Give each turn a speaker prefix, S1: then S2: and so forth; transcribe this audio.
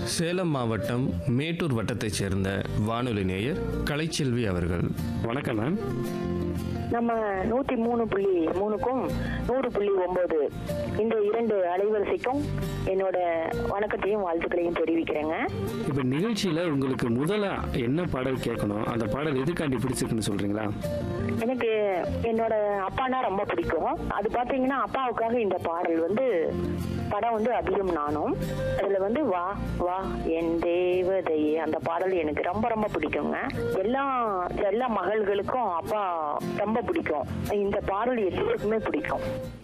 S1: சேலம் மாவட்டம் மேட்டூர் வட்டத்தைச் சேர்ந்த வானொலி நேயர் கலைச்செல்வி அவர்கள்
S2: வணக்கம் மேம்
S3: நம்ம நூத்தி மூணு புள்ளி மூணுக்கும் நூறு புள்ளி ஒன்பது இந்த இரண்டு அலைவரிசைக்கும் என்னோட வணக்கத்தையும் வாழ்த்துக்களையும் தெரிவிக்கிறேங்க
S2: இப்போ நிகழ்ச்சியில் உங்களுக்கு முதல்ல என்ன பாடல் கேட்கணும் அந்த பாடல் எதுக்காண்டி பிடிச்சிருக்குன்னு சொல்கிறீங்களா
S3: எனக்கு என்னோட அப்பானா ரொம்ப பிடிக்கும் அது பாத்தீங்கன்னா அப்பாவுக்காக இந்த பாடல் வந்து படம் வந்து அதிகம் நானும் அதுல வந்து வா வா என் தேவதையே அந்த பாடல் எனக்கு ரொம்ப ரொம்ப பிடிக்குங்க எல்லா எல்லா மகள்களுக்கும் அப்பா ரொம்ப பிடிக்கும் இந்த பாடல் எல்லோருக்குமே பிடிக்கும்